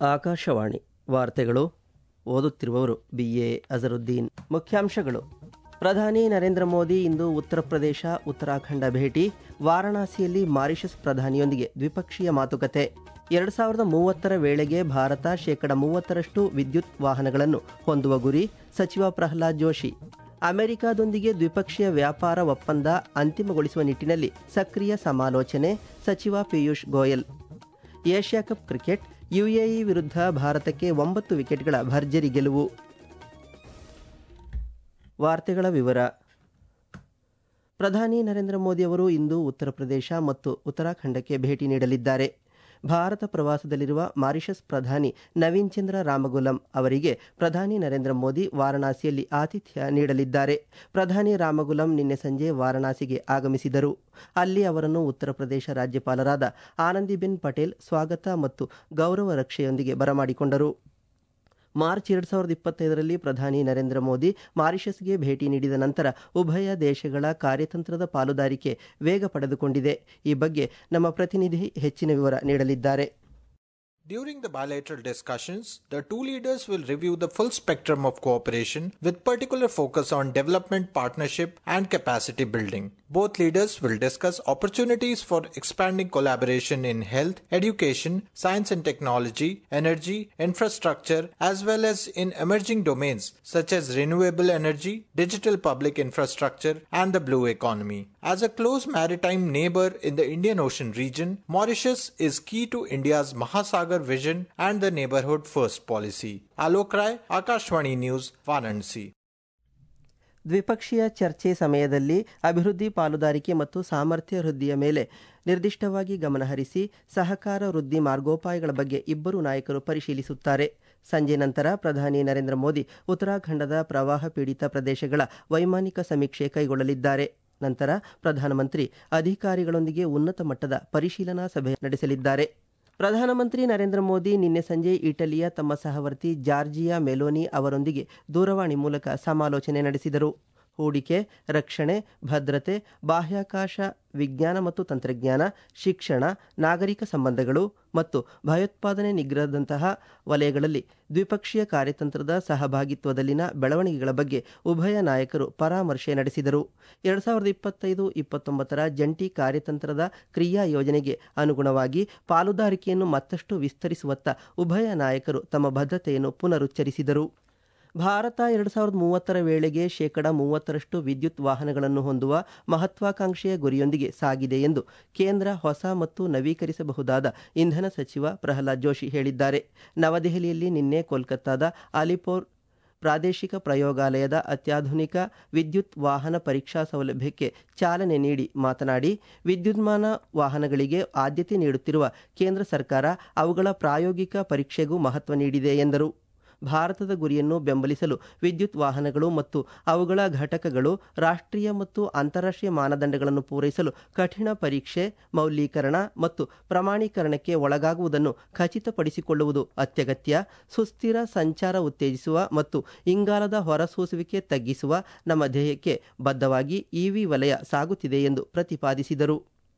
ಆಕಾಶವಾಣಿ ವಾರ್ತೆಗಳು ಓದುತ್ತಿರುವವರು B A Azharuddin ಮುಖ್ಯಾಂಶಗಳು ಪ್ರಧಾನಿ ನರೇಂದ್ರ ಮೋದಿ ಇಂದು ಉತ್ತರ ಪ್ರದೇಶ ಉತ್ತರಾಖಂಡ ಭೇಟಿ ವಾರಾಣಸಿಯಲ್ಲಿ ಮಾರಿಷಸ್ ಪ್ರಧಾನಿಯೊಂದಿಗೆ ದ್ವಿಪಕ್ಷೀಯ ಮಾತುಕತೆ ಎರಡು ಸಾವಿರದ ಮೂವತ್ತರ ವೇಳೆಗೆ ಭಾರತ ಶೇಕಡ ಮೂವತ್ತರಷ್ಟು ವಿದ್ಯುತ್ ವಾಹನಗಳನ್ನು ಹೊಂದುವ ಗುರಿ ಸಚಿವ ಪ್ರಹ್ಲಾದ್ ಜೋಶಿ ಅಮೆರಿಕಾದೊಂದಿಗೆ ದ್ವಿಪಕ್ಷೀಯ ವ್ಯಾಪಾರ ಒಪ್ಪಂದ ಅಂತಿಮಗೊಳಿಸುವ ನಿಟ್ಟಿನಲ್ಲಿ ಸಕ್ರಿಯ ಸಮಾಲೋಚನೆ ಸಚಿವ Piyush Goyal Asia Cup cricket UAE ವಿರುದ್ಧ ಭಾರತಕ್ಕೆ ಒಂಬತ್ತು ವಿಕೆಟ್ಗಳ ಭರ್ಜರಿ ಗೆಲುವು ವಾರ್ತೆಗಳ ವಿವರ ಪ್ರಧಾನಿ ನರೇಂದ್ರ ಮೋದಿ ಅವರು ಇಂದು ಉತ್ತರ ಪ್ರದೇಶ ಮತ್ತು ಉತ್ತರಾಖಂಡಕ್ಕೆ ಭೇಟಿ ನೀಡಲಿದ್ದಾರೆ ಭಾರತ ಪ್ರವಾಸದಲ್ಲಿರುವ ಮಾರಿಷಸ್ ಪ್ರಧಾನಿ ನವೀನ್ ಚಂದ್ರ ರಾಮಗುಲಂ ಅವರಿಗೆ ಪ್ರಧಾನಿ ನರೇಂದ್ರ ಮೋದಿ ವಾರಣಾಸಿಯಲ್ಲಿ ಆತಿಥ್ಯ ನೀಡಲಿದ್ದಾರೆ ಪ್ರಧಾನಿ ರಾಮಗುಲಂ ನಿನ್ನೆ ಸಂಜೆ ವಾರಣಾಸಿಗೆ ಆಗಮಿಸಿದರು ಅಲ್ಲಿ ಅವರನ್ನು ಉತ್ತರ ಪ್ರದೇಶ ರಾಜ್ಯಪಾಲರಾದ ಆನಂದಿಬೆನ್ ಪಟೇಲ್ ಸ್ವಾಗತ ಮತ್ತು ಗೌರವ ರಕ್ಷೆಯೊಂದಿಗೆ ಬರಮಾಡಿಕೊಂಡರು ಮಾರ್ಚ್ ಎರಡು ಸಾವಿರದ ಇಪ್ಪತ್ತೈದರಲ್ಲಿ ಪ್ರಧಾನಿ ನರೇಂದ್ರ ಮೋದಿ ಮಾರಿಷಸ್ಗೆ ಭೇಟಿ ನೀಡಿದ ನಂತರ ಉಭಯ ದೇಶಗಳ ಕಾರ್ಯತಂತ್ರದ ಪಾಲುದಾರಿಕೆ ವೇಗ ಪಡೆದುಕೊಂಡಿದೆ ಈ ಬಗ್ಗೆ ನಮ್ಮ ಪ್ರತಿನಿಧಿ ಹೆಚ್ಚಿನ ವಿವರ ನೀಡಲಿದ್ದಾರೆ During the bilateral discussions, the two leaders will review the full spectrum of cooperation with particular focus on development partnership and capacity building. Both leaders will discuss opportunities for expanding collaboration in health, education, science and technology, energy, infrastructure, as well as in emerging domains such as renewable energy, digital public infrastructure, and the blue economy. As a close maritime neighbor in the Indian Ocean region, Mauritius is key to India's Mahasagar vision and the neighborhood first policy. Alok Rai, Akashwani News, Varanasi. ದ್ವಿಪಕ್ಷೀಯ ಚರ್ಚೆ ಸಮಯದಲ್ಲಿ ಅಭಿವೃದ್ಧಿ ಪಾಲುದಾರಿಕೆ ಮತ್ತು ಸಾಮರ್ಥ್ಯ ವೃದ್ಧಿಯ ಮೇಲೆ ನಿರ್ದಿಷ್ಟವಾಗಿ ಗಮನಹರಿಸಿ ಸಹಕಾರ ವೃದ್ಧಿ ಮಾರ್ಗೋಪಾಯಗಳ ಬಗ್ಗೆ ಇಬ್ಬರು ನಾಯಕರು ಪರಿಶೀಲಿಸುತ್ತಾರೆ ಸಂಜೆ ನಂತರ ಪ್ರಧಾನಿ ನರೇಂದ್ರ ಮೋದಿ ಉತ್ತರಾಖಂಡದ ಪ್ರವಾಹ ಪೀಡಿತ ಪ್ರದೇಶಗಳ ವೈಮಾನಿಕ ಸಮೀಕ್ಷೆ ಕೈಗೊಳ್ಳಲಿದ್ದಾರೆ ನಂತರ ಪ್ರಧಾನಮಂತ್ರಿ ಅಧಿಕಾರಿಗಳೊಂದಿಗೆ ಉನ್ನತ ಮಟ್ಟದ ಪರಿಶೀಲನಾ ಸಭೆ ನಡೆಸಲಿದ್ದಾರೆ ಪ್ರಧಾನಮಂತ್ರಿ ನರೇಂದ್ರ ಮೋದಿ ನಿನ್ನೆ ಸಂಜೆ ಇಟಲಿಯ ತಮ್ಮ ಸಹವರ್ತಿ ಜಾರ್ಜಿಯಾ ಮೆಲೋನಿ ಅವರೊಂದಿಗೆ ದೂರವಾಣಿ ಮೂಲಕ ಸಮಾಲೋಚನೆ ನಡೆಸಿದರು ಹೂಡಿಕೆ ರಕ್ಷಣೆ ಭದ್ರತೆ ಬಾಹ್ಯಾಕಾಶ ವಿಜ್ಞಾನ ಮತ್ತು ತಂತ್ರಜ್ಞಾನ ಶಿಕ್ಷಣ ನಾಗರಿಕ ಸಂಬಂಧಗಳು ಮತ್ತು ಭಯೋತ್ಪಾದನೆ ನಿಗ್ರಹದಂತಹ ವಲಯಗಳಲ್ಲಿ ದ್ವಿಪಕ್ಷೀಯ ಕಾರ್ಯತಂತ್ರದ ಸಹಭಾಗಿತ್ವದಲ್ಲಿನ ಬೆಳವಣಿಗೆಗಳ ಬಗ್ಗೆ ಉಭಯ ನಾಯಕರು ಪರಾಮರ್ಶೆ ನಡೆಸಿದರು ಎರಡು ಸಾವಿರದ ಇಪ್ಪತ್ತೈದು ಇಪ್ಪತ್ತೊಂಬತ್ತರ ಜಂಟಿ ಕಾರ್ಯತಂತ್ರದ ಕ್ರಿಯಾ ಯೋಜನೆಗೆ ಅನುಗುಣವಾಗಿ ಪಾಲುದಾರಿಕೆಯನ್ನು ಮತ್ತಷ್ಟು ವಿಸ್ತರಿಸುವತ್ತ ಉಭಯ ನಾಯಕರು ತಮ್ಮ ಬದ್ಧತೆಯನ್ನು ಪುನರುಚ್ಚರಿಸಿದರು ಭಾರತ ಎರಡು ಸಾವಿರದ ಮೂವತ್ತರ ವೇಳೆಗೆ ಶೇಕಡ ಮೂವತ್ತರಷ್ಟು ವಿದ್ಯುತ್ ವಾಹನಗಳನ್ನು ಹೊಂದುವ ಮಹತ್ವಾಕಾಂಕ್ಷೆಯ ಗುರಿಯೊಂದಿಗೆ ಸಾಗಿದೆ ಎಂದು ಕೇಂದ್ರ ಹೊಸ ಮತ್ತು ನವೀಕರಿಸಬಹುದಾದ ಇಂಧನ ಸಚಿವ ಪ್ರಹ್ಲಾದ್ ಜೋಶಿ ಹೇಳಿದ್ದಾರೆ ನವದೆಹಲಿಯಲ್ಲಿ ನಿನ್ನೆ ಕೋಲ್ಕತ್ತಾದ ಅಲಿಪೋರ್ ಪ್ರಾದೇಶಿಕ ಪ್ರಯೋಗಾಲಯದ ಅತ್ಯಾಧುನಿಕ ವಿದ್ಯುತ್ ವಾಹನ ಪರೀಕ್ಷಾ ಸೌಲಭ್ಯಕ್ಕೆ ಚಾಲನೆ ನೀಡಿ ಮಾತನಾಡಿ ವಿದ್ಯುನ್ಮಾನ ವಾಹನಗಳಿಗೆ ಆದ್ಯತೆ ನೀಡುತ್ತಿರುವ ಕೇಂದ್ರ ಸರ್ಕಾರ ಅವುಗಳ ಪ್ರಾಯೋಗಿಕ ಪರೀಕ್ಷೆಗೂ ಮಹತ್ವ ನೀಡಿದೆ ಎಂದರು ಭಾರತದ ಗುರಿಯನ್ನು ಬೆಂಬಲಿಸಲು ವಿದ್ಯುತ್ ವಾಹನಗಳು ಮತ್ತು ಅವುಗಳ ಘಟಕಗಳು ರಾಷ್ಟ್ರೀಯ ಮತ್ತು ಅಂತಾರಾಷ್ಟ್ರೀಯ ಮಾನದಂಡಗಳನ್ನು ಪೂರೈಸಲು ಕಠಿಣ ಪರೀಕ್ಷೆ ಮೌಲ್ಯೀಕರಣ ಮತ್ತು ಪ್ರಮಾಣೀಕರಣಕ್ಕೆ ಒಳಗಾಗುವುದನ್ನು ಖಚಿತಪಡಿಸಿಕೊಳ್ಳುವುದು ಅತ್ಯಗತ್ಯ ಸುಸ್ಥಿರ ಸಂಚಾರ ಉತ್ತೇಜಿಸುವ ಮತ್ತು ಇಂಗಾಲದ ಹೊರಸೂಸುವಿಕೆ ತಗ್ಗಿಸುವ ನಮ್ಮ ಧ್ಯೇಯಕ್ಕೆ ಬದ್ಧವಾಗಿ ಇವಿ ವಲಯ ಸಾಗುತ್ತಿದೆ ಎಂದು ಪ್ರತಿಪಾದಿಸಿದರು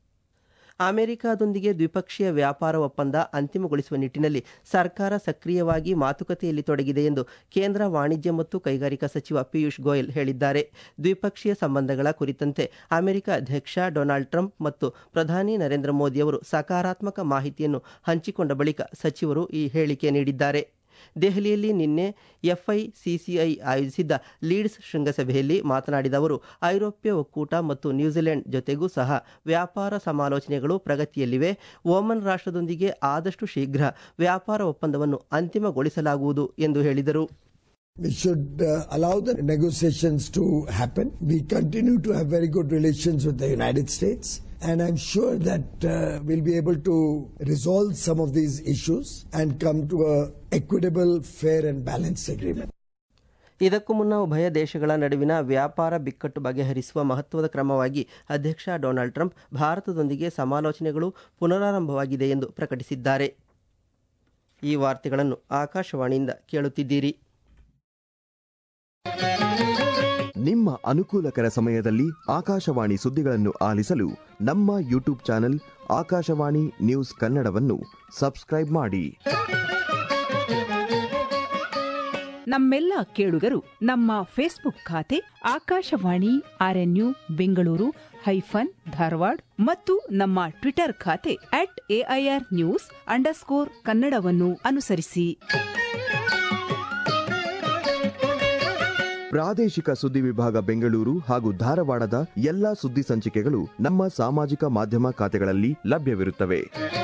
ಅಮೆರಿಕಾದೊಂದಿಗೆ ದ್ವಿಪಕ್ಷೀಯ ವ್ಯಾಪಾರ ಒಪ್ಪಂದ ಅಂತಿಮಗೊಳಿಸುವ ನಿಟ್ಟಿನಲ್ಲಿ ಸರ್ಕಾರ ಸಕ್ರಿಯವಾಗಿ ಮಾತುಕತೆಯಲ್ಲಿ ತೊಡಗಿದೆ ಎಂದು ಕೇಂದ್ರ ವಾಣಿಜ್ಯ ಮತ್ತು ಕೈಗಾರಿಕಾ ಸಚಿವ ಪಿಯೂಷ್ ಗೋಯಲ್ ಹೇಳಿದ್ದಾರೆ ದ್ವಿಪಕ್ಷೀಯ ಸಂಬಂಧಗಳ ಕುರಿತಂತೆ ಅಮೆರಿಕ ಅಧ್ಯಕ್ಷ ಡೊನಾಲ್ಡ್ ಟ್ರಂಪ್ ಮತ್ತು ಪ್ರಧಾನಿ ನರೇಂದ್ರ ಮೋದಿ ಅವರು ಸಕಾರಾತ್ಮಕ ಮಾಹಿತಿಯನ್ನು ಹಂಚಿಕೊಂಡ ಬಳಿಕ ಸಚಿವರು ಈ ಹೇಳಿಕೆ ನೀಡಿದ್ದಾರೆ ದೆಹಲಿಯಲ್ಲಿ ನಿನ್ನೆ ಎಫ್ಐಸಿಸಿಐ ಆಯೋಜಿಸಿದ್ದ ಲೀಡ್ಸ್ ಶೃಂಗಸಭೆಯಲ್ಲಿ ಮಾತನಾಡಿದ ಅವರು ಐರೋಪ್ಯ ಒಕ್ಕೂಟ ಮತ್ತು ನ್ಯೂಜಿಲೆಂಡ್ ಜೊತೆಗೂ ಸಹ ವ್ಯಾಪಾರ ಸಮಾಲೋಚನೆಗಳು ಪ್ರಗತಿಯಲ್ಲಿವೆ ಓಮನ್ ರಾಷ್ಟ್ರದೊಂದಿಗೆ ಆದಷ್ಟು ಶೀಘ್ರ ವ್ಯಾಪಾರ ಒಪ್ಪಂದವನ್ನು ಅಂತಿಮಗೊಳಿಸಲಾಗುವುದು ಎಂದು ಹೇಳಿದರು We should uh, allow the negotiations to happen. We continue to have very good relations with the United States. And I'm sure that uh, we'll be able to resolve some of these issues and come to a equitable, fair and balanced agreement. ಇದಕ್ಕೂ ಮುನ್ನ ಉಭಯ ದೇಶಗಳ ನಡುವಿನ ವ್ಯಾಪಾರ ಬಿಕ್ಕಟ್ಟು ಬಗೆಹರಿಸುವ ಮಹತ್ವದ ಕ್ರಮವಾಗಿ ಅಧ್ಯಕ್ಷ ಡೊನಾಲ್ಡ್ ಟ್ರಂಪ್ ಭಾರತದೊಂದಿಗೆ ಸಮಾಲೋಚನೆಗಳು ಪುನರಾರಂಭವಾಗಿದೆ ಎಂದು ಪ್ರಕಟಿಸಿದ್ದಾರೆ ಈ ವಾರ್ತೆಗಳನ್ನು ಆಕಾಶವಾಣಿಯಿಂದ ಕೇಳುತ್ತಿದ್ದೀರಿ ನಿಮ್ಮ ಅನುಕೂಲಕರ ಸಮಯದಲ್ಲಿ ಆಕಾಶವಾಣಿ ಸುದ್ದಿಗಳನ್ನು ಆಲಿಸಲು ನಮ್ಮ ಯೂಟ್ಯೂಬ್ ಚಾನೆಲ್ ಆಕಾಶವಾಣಿ ನ್ಯೂಸ್ ಕನ್ನಡವನ್ನು ಸಬ್ಸ್ಕ್ರೈಬ್ ಮಾಡಿ ನಮ್ಮೆಲ್ಲ ಕೇಳುಗರು ನಮ್ಮ ಫೇಸ್ಬುಕ್ ಖಾತೆ ಆಕಾಶವಾಣಿ ಆರ್ಎನ್ಯು ಬೆಂಗಳೂರು ಹೈಫನ್ ಧಾರವಾಡ ಮತ್ತು ನಮ್ಮ ಟ್ವಿಟರ್ ಖಾತೆ ಅಟ್ ಎಐಆರ್ ನ್ಯೂಸ್ ಅಂಡರ್ಸ್ಕೋರ್ ಕನ್ನಡವನ್ನು ಅನುಸರಿಸಿ ಪ್ರಾದೇಶಿಕ ಸುದ್ದಿ ವಿಭಾಗ ಬೆಂಗಳೂರು ಹಾಗೂ ಧಾರವಾಡದ ಎಲ್ಲಾ ಸುದ್ದಿ ಸಂಚಿಕೆಗಳು ನಮ್ಮ ಸಾಮಾಜಿಕ ಮಾಧ್ಯಮ ಖಾತೆಗಳಲ್ಲಿ ಲಭ್ಯವಿರುತ್ತವೆ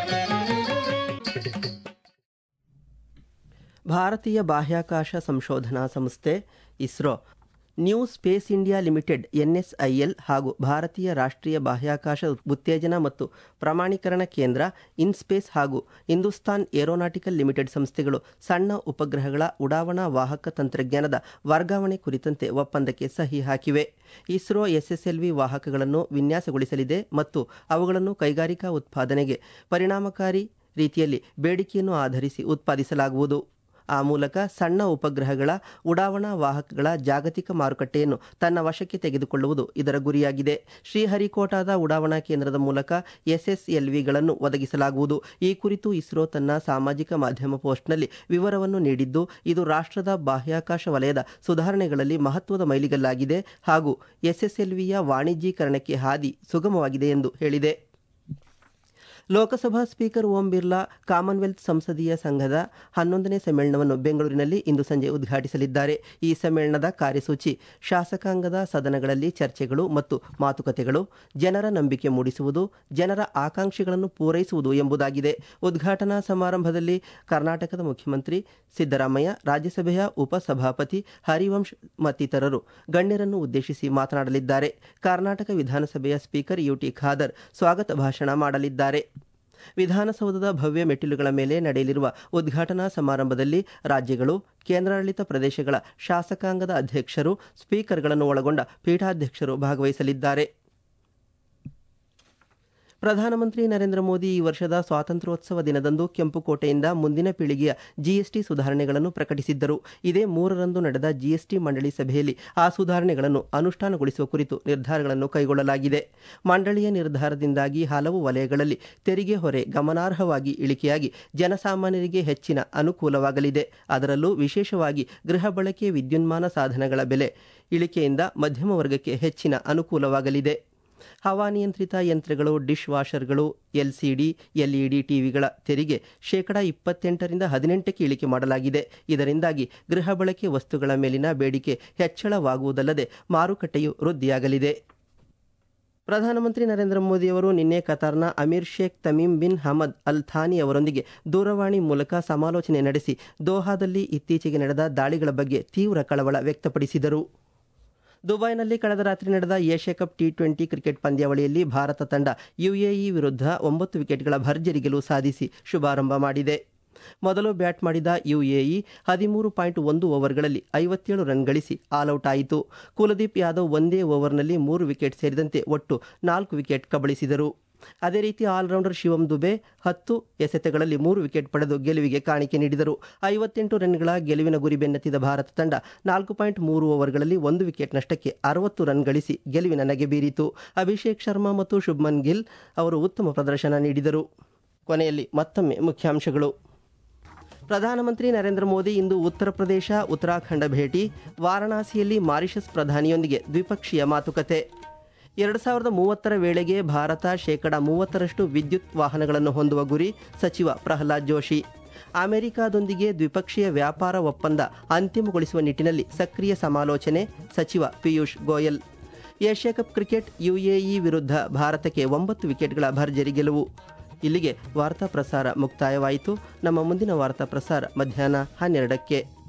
ಭಾರತೀಯ ಬಾಹ್ಯಾಕಾಶ ಸಂಶೋಧನಾ ಸಂಸ್ಥೆ ISRO New Space India Limited NSIL ಹಾಗೂ ಭಾರತೀಯ ರಾಷ್ಟ್ರೀಯ ಬಾಹ್ಯಾಕಾಶ ಉತ್ತೇಜನ ಮತ್ತು ಪ್ರಮಾಣೀಕರಣ ಕೇಂದ್ರ ಇನ್ಸ್ಪೇಸ್ ಹಾಗೂ ಹಿಂದೂಸ್ತಾನ್ ಏರೋನಾಟಿಕಲ್ ಲಿಮಿಟೆಡ್ ಸಂಸ್ಥೆಗಳು ಸಣ್ಣ ಉಪಗ್ರಹಗಳ ಉಡಾವಣಾ ವಾಹಕ ತಂತ್ರಜ್ಞಾನದ ವರ್ಗಾವಣೆ ಕುರಿತಂತೆ ಒಪ್ಪಂದಕ್ಕೆ ಸಹಿ ಹಾಕಿವೆ ಇಸ್ರೋ ಎಸ್ಎಸ್ಎಲ್ವಿ ವಾಹಕಗಳನ್ನು ವಿನ್ಯಾಸಗೊಳಿಸಲಿದೆ ಮತ್ತು ಅವುಗಳನ್ನು ಕೈಗಾರಿಕಾ ಉತ್ಪಾದನೆಗೆ ಪರಿಣಾಮಕಾರಿ ರೀತಿಯಲ್ಲಿ ಬೇಡಿಕೆಯನ್ನು ಆಧರಿಸಿ ಉತ್ಪಾದಿಸಲಾಗುವುದು ಆ ಮೂಲಕ ಸಣ್ಣ ಉಪಗ್ರಹಗಳ ಉಡಾವಣಾ ವಾಹಕಗಳ ಜಾಗತಿಕ ಮಾರುಕಟ್ಟೆಯನ್ನು ತನ್ನ ವಶಕ್ಕೆ ತೆಗೆದುಕೊಳ್ಳುವುದು ಇದರ ಗುರಿಯಾಗಿದೆ ಶ್ರೀಹರಿಕೋಟಾದ ಉಡಾವಣಾ ಕೇಂದ್ರದ ಮೂಲಕ ಎಸ್ಎಸ್ಎಲ್ವಿಗಳನ್ನು ಒದಗಿಸಲಾಗುವುದು ಈ ಕುರಿತು ಇಸ್ರೋ ತನ್ನ ಸಾಮಾಜಿಕ ಮಾಧ್ಯಮ ಪೋಸ್ಟ್ನಲ್ಲಿ ವಿವರವನ್ನು ನೀಡಿದ್ದು ಇದು ರಾಷ್ಟ್ರದ ಬಾಹ್ಯಾಕಾಶ ವಲಯದ ಸುಧಾರಣೆಗಳಲ್ಲಿ ಮಹತ್ವದ ಮೈಲಿಗಲ್ಲಾಗಿದೆ ಹಾಗೂ ಎಸ್ಎಸ್ಎಲ್ವಿಯ ವಾಣಿಜ್ಯೀಕರಣಕ್ಕೆ ಹಾದಿ ಸುಗಮವಾಗಿದೆ ಎಂದು ಹೇಳಿದೆ ಲೋಕಸಭಾ ಸ್ಪೀಕರ್ ಓಂ ಬಿರ್ಲಾ ಕಾಮನ್ವೆಲ್ತ್ ಸಂಸದೀಯ ಸಂಘದ ಹನ್ನೊಂದನೇ ಸಮ್ಮೇಳನವನ್ನು ಬೆಂಗಳೂರಿನಲ್ಲಿ ಇಂದು ಸಂಜೆ ಉದ್ಘಾಟಿಸಲಿದ್ದಾರೆ ಈ ಸಮ್ಮೇಳನದ ಕಾರ್ಯಸೂಚಿ ಶಾಸಕಾಂಗದ ಸದನಗಳಲ್ಲಿ ಚರ್ಚೆಗಳು ಮತ್ತು ಮಾತುಕತೆಗಳು ಜನರ ನಂಬಿಕೆ ಮೂಡಿಸುವುದು ಜನರ ಆಕಾಂಕ್ಷೆಗಳನ್ನು ಪೂರೈಸುವುದು ಎಂಬುದಾಗಿದೆ ಉದ್ಘಾಟನಾ ಸಮಾರಂಭದಲ್ಲಿ ಕರ್ನಾಟಕದ ಮುಖ್ಯಮಂತ್ರಿ ಸಿದ್ದರಾಮಯ್ಯ ರಾಜ್ಯಸಭೆಯ ಉಪಸಭಾಪತಿ ಹರಿವಂಶ್ ಮತ್ತಿತರರು ಗಣ್ಯರನ್ನು ಉದ್ದೇಶಿಸಿ ಮಾತನಾಡಲಿದ್ದಾರೆ ಕರ್ನಾಟಕ ವಿಧಾನಸಭೆಯ ಸ್ಪೀಕರ್ ಯುಟಿ ಖಾದರ್ ಸ್ವಾಗತ ಭಾಷಣ ಮಾಡಲಿದ್ದಾರೆ ವಿಧಾನಸೌಧದ ಭವ್ಯ ಮೆಟ್ಟಿಲುಗಳ ಮೇಲೆ ನಡೆಯಲಿರುವ ಉದ್ಘಾಟನಾ ಸಮಾರಂಭದಲ್ಲಿ ರಾಜ್ಯಗಳು ಕೇಂದ್ರಾಡಳಿತ ಪ್ರದೇಶಗಳ ಶಾಸಕಾಂಗದ ಅಧ್ಯಕ್ಷರು ಸ್ಪೀಕರ್ಗಳನ್ನು ಒಳಗೊಂಡ ಪೀಠಾಧ್ಯಕ್ಷರು ಭಾಗವಹಿಸಲಿದ್ದಾರೆ ಪ್ರಧಾನಮಂತ್ರಿ ನರೇಂದ್ರ ಮೋದಿ ಈ ವರ್ಷದ ಸ್ವಾತಂತ್ರ್ಯೋತ್ಸವ ದಿನದಂದು ಕೆಂಪುಕೋಟೆಯಿಂದ ಮುಂದಿನ ಪೀಳಿಗೆಯ ಜಿಎಸ್ಟಿ ಸುಧಾರಣೆಗಳನ್ನು ಪ್ರಕಟಿಸಿದ್ದರು ಇದೇ ಮೂರರಂದು ನಡೆದ ಜಿಎಸ್ಟಿ ಮಂಡಳಿ ಸಭೆಯಲ್ಲಿ ಆ ಸುಧಾರಣೆಗಳನ್ನು ಅನುಷ್ಠಾನಗೊಳಿಸುವ ಕುರಿತು ನಿರ್ಧಾರಗಳನ್ನು ಕೈಗೊಳ್ಳಲಾಗಿದೆ ಮಂಡಳಿಯ ನಿರ್ಧಾರದಿಂದಾಗಿ ಹಲವು ವಲಯಗಳಲ್ಲಿ ತೆರಿಗೆ ಹೊರೆ ಗಮನಾರ್ಹವಾಗಿ ಇಳಿಕೆಯಾಗಿ ಜನಸಾಮಾನ್ಯರಿಗೆ ಹೆಚ್ಚಿನ ಅನುಕೂಲವಾಗಲಿದೆ ಅದರಲ್ಲೂ ವಿಶೇಷವಾಗಿ ಗೃಹ ಬಳಕೆ ವಿದ್ಯುನ್ಮಾನ ಸಾಧನಗಳ ಬೆಲೆ ಇಳಿಕೆಯಿಂದ ಮಧ್ಯಮ ವರ್ಗಕ್ಕೆ ಹೆಚ್ಚಿನ ಅನುಕೂಲವಾಗಲಿದೆ ಹವಾನಿಯಂತ್ರಿತ ಯಂತ್ರಗಳು ಡಿಶ್ ವಾಷರ್ಗಳು ಎಲ್ಸಿಡಿ ಎಲ್ಇಡಿ ಟಿವಿಗಳ ತೆರಿಗೆ ಶೇಕಡ ಇಪ್ಪತ್ತೆಂಟರಿಂದ ಹದಿನೆಂಟಕ್ಕೆ ಇಳಿಕೆ ಮಾಡಲಾಗಿದೆ ಇದರಿಂದಾಗಿ ಗೃಹ ಬಳಕೆ ವಸ್ತುಗಳ ಮೇಲಿನ ಬೇಡಿಕೆ ಹೆಚ್ಚಳವಾಗುವುದಲ್ಲದೆ ಮಾರುಕಟ್ಟೆಯು ವೃದ್ಧಿಯಾಗಲಿದೆ ಪ್ರಧಾನಮಂತ್ರಿ ನರೇಂದ್ರ ಮೋದಿಯವರು ನಿನ್ನೆ ಕತಾರ್ನ Amir Sheikh Tamim bin Hamad Al Thani ಅವರೊಂದಿಗೆ ದೂರವಾಣಿ ಮೂಲಕ ಸಮಾಲೋಚನೆ ನಡೆಸಿ ದೋಹಾದಲ್ಲಿ ಇತ್ತೀಚೆಗೆ ನಡೆದ ದಾಳಿಗಳ ಬಗ್ಗೆ ತೀವ್ರ ಕಳವಳ ವ್ಯಕ್ತಪಡಿಸಿದರು ದುಬೈನಲ್ಲಿ ಕಳೆದ ರಾತ್ರಿ ನಡೆದ Asia Cup T twenty cricket ಪಂದ್ಯಾವಳಿಯಲ್ಲಿ ಭಾರತ ತಂಡ ಯುಎಇ ವಿರುದ್ಧ ಒಂಬತ್ತು ವಿಕೆಟ್ಗಳ ಭರ್ಜರಿ ಗೆಲುವು ಸಾಧಿಸಿ ಶುಭಾರಂಭ ಮಾಡಿದೆ ಮೊದಲು ಬ್ಯಾಟ್ ಮಾಡಿದ ಯುಎಇ ಹದಿಮೂರು ಪಾಯಿಂಟ್ ಒಂದು ಓವರ್ಗಳಲ್ಲಿ ಐವತ್ತೇಳು ರನ್ ಗಳಿಸಿ ಆಲ್ಔಟ್ ಆಯಿತು ಕುಲದೀಪ್ ಯಾದವ್ ಒಂದೇ ಓವರ್ನಲ್ಲಿ ಮೂರು ವಿಕೆಟ್ ಸೇರಿದಂತೆ ಒಟ್ಟು ನಾಲ್ಕು ವಿಕೆಟ್ ಕಬಳಿಸಿದರು ಅದೇ ರೀತಿ ಆಲ್ರೌಂಡರ್ ಶಿವಂ ದುಬೆ ಹತ್ತು ಎಸೆತಗಳಲ್ಲಿ ಮೂರು ವಿಕೆಟ್ ಪಡೆದು ಗೆಲುವಿಗೆ ಕಾಣಿಕೆ ನೀಡಿದರು ಐವತ್ತೆಂಟು ರನ್ಗಳ ಗೆಲುವಿನ ಗುರಿ ಬೆನ್ನತ್ತಿದ ಭಾರತ ತಂಡ ನಾಲ್ಕು ಪಾಯಿಂಟ್ ಮೂರು ಓವರ್ಗಳಲ್ಲಿ ಒಂದು ವಿಕೆಟ್ ನಷ್ಟಕ್ಕೆ ಅರವತ್ತು ರನ್ ಗಳಿಸಿ ಗೆಲುವಿನ ನಗೆ ಬೀರಿತು ಅಭಿಷೇಕ್ ಶರ್ಮಾ ಮತ್ತು ಶುಭ್ಮನ್ ಗಿಲ್ ಅವರು ಉತ್ತಮ ಪ್ರದರ್ಶನ ನೀಡಿದರು ಕೊನೆಯಲ್ಲಿ ಮತ್ತೊಮ್ಮೆ ಮುಖ್ಯಾಂಶಗಳು ಪ್ರಧಾನಮಂತ್ರಿ ನರೇಂದ್ರ ಮೋದಿ ಇಂದು ಉತ್ತರ ಪ್ರದೇಶ ಉತ್ತರಾಖಂಡ ಭೇಟಿ ವಾರಣಾಸಿಯಲ್ಲಿ ಮಾರಿಷಸ್ ಪ್ರಧಾನಿಯೊಂದಿಗೆ ದ್ವಿಪಕ್ಷೀಯ ಮಾತುಕತೆ ಎರಡು ಸಾವಿರದ ಮೂವತ್ತರ ವೇಳೆಗೆ ಭಾರತ ಶೇಕಡ ಮೂವತ್ತರಷ್ಟು ವಿದ್ಯುತ್ ವಾಹನಗಳನ್ನು ಹೊಂದುವ ಗುರಿ ಸಚಿವ ಪ್ರಹ್ಲಾದ್ ಜೋಶಿ ಅಮೆರಿಕಾದೊಂದಿಗೆ ದ್ವಿಪಕ್ಷೀಯ ವ್ಯಾಪಾರ ಒಪ್ಪಂದ ಅಂತಿಮಗೊಳಿಸುವ ನಿಟ್ಟಿನಲ್ಲಿ ಸಕ್ರಿಯ ಸಮಾಲೋಚನೆ ಸಚಿವ Piyush Goyal Asia Cup cricket UAE ವಿರುದ್ಧ ಭಾರತಕ್ಕೆ ಒಂಬತ್ತು ವಿಕೆಟ್ಗಳ ಭರ್ಜರಿ ಗೆಲುವು ಇಲ್ಲಿಗೆ ವಾರ್ತಾ ಪ್ರಸಾರ ಮುಕ್ತಾಯವಾಯಿತು ನಮ್ಮ ಮುಂದಿನ ವಾರ್ತಾ ಪ್ರಸಾರ ಮಧ್ಯಾಹ್ನ ಹನ್ನೆರಡಕ್ಕೆ